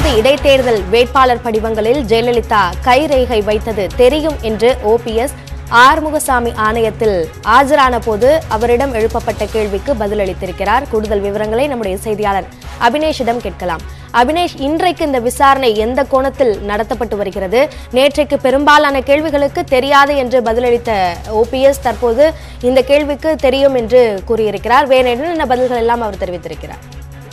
ஐந்து இடைத்தேர்தல் வேட்பாளர் படிவங்களில் ஜெயலலிதா கைரேகை வைத்தது தெரியும் என்று ஓபிஎஸ் ஆறுமுகசாமி ஆணையத்தில் ஆஜரான போது அவரிடம் எழுப்பப்பட்ட கேள்விக்கு பதிலளித்திருக்கிறார் கூடுதல் விவரங்களை நம்முடைய செய்தியாளர் அபினேஷிடம் கேட்கலாம் அபினேஷ் இன்றைக்கு இந்த விசாரணை எந்த கோணத்தில் நடத்தப்பட்டு வருகிறது நேற்றைக்கு பெரும்பாலான கேள்விகளுக்கு தெரியாது என்று பதிலளித்த ஓபிஎஸ் தற்போது இந்த கேள்விக்கு தெரியும் என்று கூறியிருக்கிறார் வேற என்னென்ன பதில்கள் எல்லாம் அவர் தெரிவித்திருக்கிறார்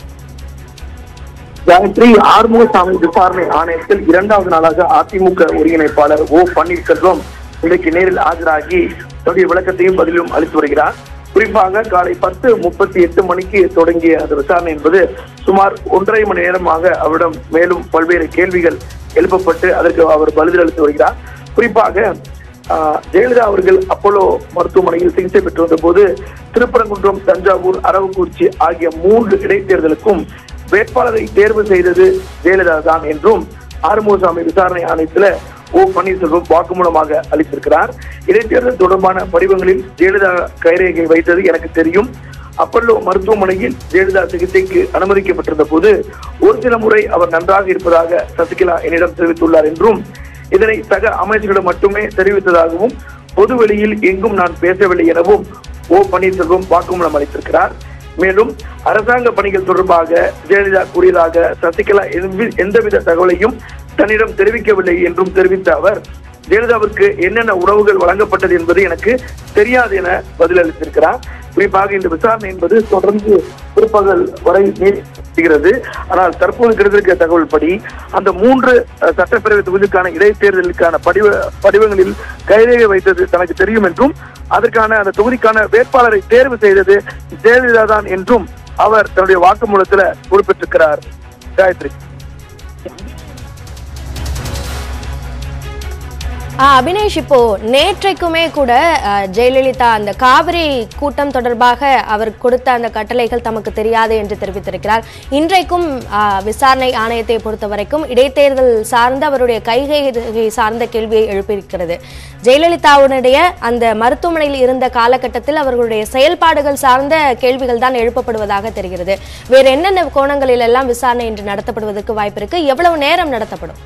காயத்ரி ஆறுமுகசாமி விசாரணை ஆணையத்தில் இரண்டாவது நாளாக அதிமுக ஒருங்கிணைப்பாளர் ஓ பன்னீர்செல்வம் இன்றைக்கு நேரில் ஆஜராகி தன்னுடைய விளக்கத்தையும் பதிலும் அளித்து வருகிறார் குறிப்பாக காலை பத்து முப்பத்தி எட்டு மணிக்கு தொடங்கிய அந்த விசாரணை என்பது சுமார் ஒன்றரை மணி நேரமாக அவரிடம் மேலும் பல்வேறு கேள்விகள் எழுப்பப்பட்டு அதற்கு அவர் பதில் அளித்து வருகிறார் குறிப்பாக ஆஹ், ஜெயலலிதா அவர்கள் அப்போலோ மருத்துவமனையில் சிகிச்சை பெற்று வந்த போது திருப்பரங்குன்றம் தஞ்சாவூர் அரவக்குறிச்சி ஆகிய மூன்று இடைத்தேர்தலுக்கும் வேட்பாளரை தேர்வு செய்தது ஜெயலலிதா தான் என்றும் ஆறுமுகசாமி விசாரணை ஆணையத்துல ஓ பன்னீர்செல்வம் வாக்குமூலமாக அளித்திருக்கிறார் இடைத்தேர்தல் தொடர்பான படிவங்களில் ஜெயலலிதா கைரேகை வைத்தது எனக்கு தெரியும் அப்பல்லோ மருத்துவமனையில் ஜெயலலிதா சிகிச்சைக்கு அனுமதிக்கப்பட்டிருந்த போது ஒரு சில முறை அவர் நன்றாக இருப்பதாக சசிகலா என்னிடம் தெரிவித்துள்ளார் என்றும் இதனை சக அமைச்சர்களிடம் மட்டுமே தெரிவித்ததாகவும் பொதுவெளியில் எங்கும் நான் பேசவில்லை எனவும் ஓ பன்னீர்செல்வம் வாக்குமூலம் அளித்திருக்கிறார் மேலும் அரசாங்க பணிகள் தொடர்பாக ஜெயலலிதா கூறியதாக சசிகலா எவ்வி- எந்தவித தகவலையும் தன்னிடம் தெரிவிக்கவில்லை என்றும் தெரிவித்த அவர் ஜெயலலிதாவிற்கு என்னென்ன உறவுகள் வழங்கப்பட்டது என்பது எனக்கு தெரியாது என பதிலளித்திருக்கிறார் குறிப்பாக இந்த விசாரணை என்பது தொடர்ந்து பிற்பகல் வரை நீடிக்கிறது ஆனால் தற்போது கிடைத்திருக்கிற தகவல் படி அந்த மூன்று அஹ், சட்டப்பேரவை தொகுதிக்கான இடைத்தேர்தலுக்கான படிவ படிவங்களில் கைரேகை வைத்தது தனக்கு தெரியும் என்றும் அதற்கான அந்த தொகுதிக்கான வேட்பாளரை தேர்வு செய்தது ஜெயலலிதா தான் என்றும் அவர் தன்னுடைய வாக்குமூலத்துல குறிப்பிட்டிருக்கிறார் காயத்ரி ஆ, அபினேஷ் இப்போ நேற்றைக்குமே கூட அ, ஜெயலலிதா அந்த காவிரி கூட்டம் தொடர்பாக அவர் கொடுத்த அந்த கட்டளைகள் தமக்கு தெரியாது என்று தெரிவித்திருக்கிறார் இன்றைக்கும் அ, விசாரணை ஆணையத்தை பொறுத்த வரைக்கும் இடைத்தேர்தல் சார்ந்த அவருடைய கைகை சார்ந்த கேள்வியை எழுப்பியிருக்கிறது ஜெயலலிதாவுடைய அந்த மருத்துவமனையில் இருந்த காலகட்டத்தில் அவர்களுடைய செயல்பாடுகள் சார்ந்த கேள்விகள் தான் எழுப்பப்படுவதாக தெரிகிறது வேற என்னென்ன கோணங்களில் எல்லாம் விசாரணை இன்று நடத்தப்படுவதற்கு வாய்ப்பு இருக்கு எவ்வளவு நேரம் நடத்தப்படும்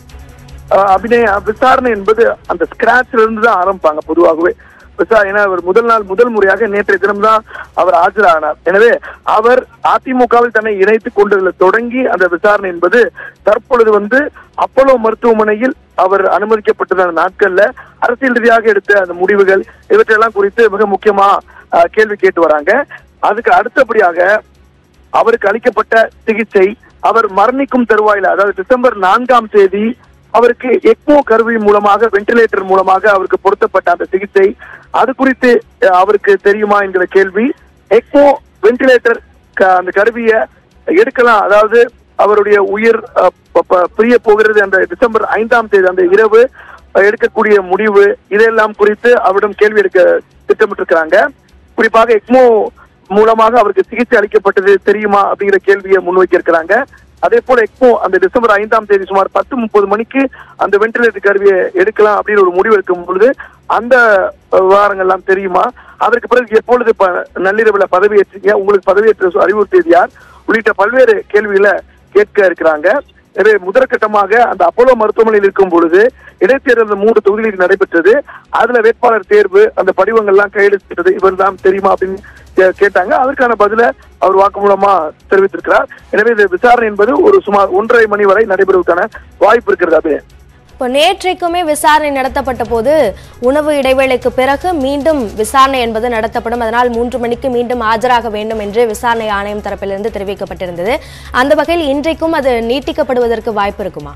அஹ் அபிநய விசாரணை என்பது அந்த ஸ்கிராச்ல இருந்து தான் ஆரம்பிப்பாங்க பொதுவாகவே விசாரணை ஏன்னா அவர் முதல் நாள் முதல் முறையாக நேற்றைய தினம் தான் அவர் ஆஜரானார் எனவே அவர் அதிமுகவில் தன்னை இணைத்துக் கொண்டதில் தொடங்கி அந்த விசாரணை என்பது தற்பொழுது வந்து அப்போலோ மருத்துவமனையில் அவர் அனுமதிக்கப்பட்டது அந்த நாட்கள்ல அரசியல் ரீதியாக எடுத்த அந்த முடிவுகள் இவற்றையெல்லாம் குறித்து மிக முக்கியமா அஹ், கேள்வி கேட்டு வராங்க அதுக்கு அடுத்தபடியாக அவருக்கு அளிக்கப்பட்ட சிகிச்சை அவர் மரணிக்கும் தருவாயில அதாவது டிசம்பர் நான்காம் தேதி அவருக்கு எக்மோ கருவி மூலமாக வென்டிலேட்டர் மூலமாக அவருக்கு பொருத்தப்பட்ட அந்த சிகிச்சை அது குறித்து அஹ், அவருக்கு தெரியுமா என்கிற கேள்வி எக்மோ வென்டிலேட்டர் க- அந்த கருவியை எடுக்கலாம் அதாவது அவருடைய உயிர் அஹ், ப- ப- பிரிய போகிறது அந்த டிசம்பர் ஐந்தாம் தேதி அந்த இரவு அஹ், எடுக்கக்கூடிய முடிவு இதெல்லாம் குறித்து அவரிடம் கேள்வி எடுக்க திட்டமிட்டிருக்கிறாங்க குறிப்பாக எக்மோ மூலமாக அவருக்கு சிகிச்சை அளிக்கப்பட்டது தெரியுமா அப்படிங்கிற கேள்வியை முன்வைக்க இருக்கிறாங்க அதே போல எக்மோ அந்த டிசம்பர் ஐந்தாம் தேதி சுமார் பத்து முப்பது மணிக்கு அந்த வென்டிலேட்டர் கருவியை எடுக்கலாம் அப்படின்னு ஒரு முடிவு எடுக்கும் பொழுது அந்த அஹ், விவகாரங்கள் எல்லாம் தெரியுமா அதற்கு பிறகு எப்பொழுது ப- நள்ளிரவுல பதவியேற்றீங்க உங்களுக்கு பதவியேற்ற அறிவுறுத்தியது யார் உள்ளிட்ட பல்வேறு கேள்விகளை கேட்க இருக்கிறாங்க எனவே முதற்கட்டமாக அந்த அப்போலோ மருத்துவமனையில் இருக்கும் பொழுது இடைத்தேர்தல் மூன்று தொகுதிகளில் நடைபெற்றது அதுல வேட்பாளர் தேர்வு அந்த படிவங்கள்லாம் கையெழுத்திட்டது இவர் தான் தெரியுமா அப்படின்னு கே- கேட்டாங்க அதற்கான பதில அவர் வாக்குமூலமா தெரிவித்திருக்கிறார் எனவே இந்த விசாரணை என்பது ஒரு சுமார் ஒன்றரை மணி வரை நடைபெறுவதற்கான வாய்ப்பு இருக்கிறது அபிநய இப்போ நேற்றைக்குமே விசாரணை நடத்தப்பட்ட போது உணவு இடைவேளைக்கு பிறகு மீண்டும் விசாரணை என்பது நடத்தப்படும் அதனால் மூன்று மணிக்கு மீண்டும் ஆஜராக வேண்டும் என்று விசாரணை ஆணையம் தரப்பிலிருந்து தெரிவிக்கப்பட்டிருந்தது அந்த வகையில் இன்றைக்கும் அது நீட்டிக்கப்படுவதற்கு வாய்ப்பு இருக்குமா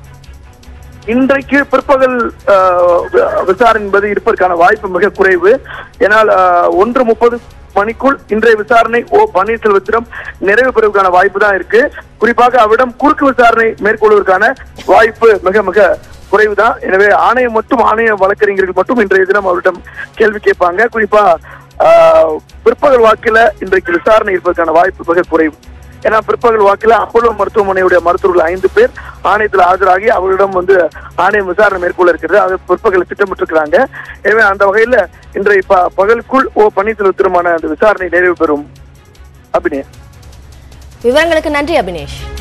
இன்றைக்கு பிற்பகல் ஆஹ், வி- விசாரணை என்பது இருப்பதற்கான வாய்ப்பு மிக குறைவு ஏனால் ஆஹ், ஒன்று முப்பது மணிக்குள் இன்றைய விசாரணை ஓ பன்னீர்செல்வத்திடம் நிறைவு பெறுவதற்கான வாய்ப்பு தான் இருக்கு குறிப்பாக அவரிடம் குறுக்கு விசாரணை மேற்கொள்வதற்கான வாய்ப்பு மிக மிக குறைவுதான் எனவே ஆணையம் மட்டும் ஆணைய வழக்கறிஞர்கள் மட்டும் இன்றைய தினம் அவரிடம் கேள்வி கேட்பாங்க குறிப்பா ஆஹ், பிற்பகல் வாக்கில இன்றைக்கு விசாரணை இருப்பதற்கான வாய்ப்பு மிக குறைவு ஏன்னா பிற்பகல் வாக்கில் அப்போலோ மருத்துவமனையுடைய மருத்துவர்கள் ஐந்து பேர் ஆணையத்தில் ஆஜராகி அவர்களிடம் வந்து ஆணையம் விசாரணை மேற்கொள்ள இருக்கிறது அது பிற்பகல் திட்டமிட்டிருக்கிறாங்க எனவே அந்த வகையில இன்றைய ப- பகலுக்குள் ஓ பன்னீர்செல்வத்திற்கான அந்த விசாரணை நிறைவு பெறும் அபிநயம் விவரங்களுக்கு நன்றி அபினேஷ்